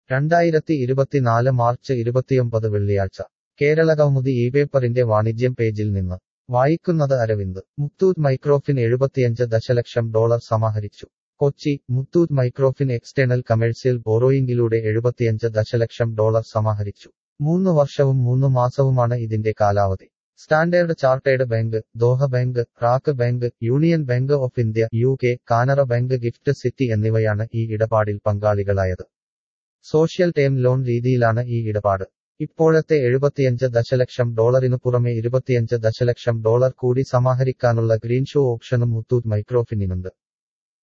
രണ്ടായിരത്തി ഇരുപത്തിനാല് മാർച്ച് ഇരുപത്തിയൊമ്പത് വെള്ളിയാഴ്ച കേരളകൗമുദി ഈ പേപ്പറിന്റെ വാണിജ്യം പേജിൽ നിന്ന് വായിക്കുന്നത് അരവിന്ദ് മുത്തൂറ്റ് മൈക്രോഫിൻ എഴുപത്തിയഞ്ച് ദശലക്ഷം ഡോളർ സമാഹരിച്ചു Kochi Muthoot Microfin external commercial ബോറോയിംഗിലൂടെ എഴുപത്തിയഞ്ച് ദശലക്ഷം ഡോളർ സമാഹരിച്ചു മൂന്ന് വർഷവും മൂന്ന് മാസവുമാണ് ഇതിന്റെ കാലാവധി Standard Chartered Bank Doha Bank RAK Bank Union Bank of India U K Canara Bank GIFT City എന്നിവയാണ് ഈ ഇടപാടിൽ പങ്കാളികളായത് സോഷ്യൽ ടേം ലോൺ രീതിയിലാണ് ഈ ഇടപാട് ഇപ്പോഴത്തെ എഴുപത്തിയഞ്ച് ദശലക്ഷം ഡോളറിനു പുറമെ ഇരുപത്തിയഞ്ച് ദശലക്ഷം ഡോളർ കൂടി സമാഹരിക്കാനുള്ള ഗ്രീൻഷോ ഓപ്ഷനും മുത്തൂറ്റ് മൈക്രോഫിനുണ്ട്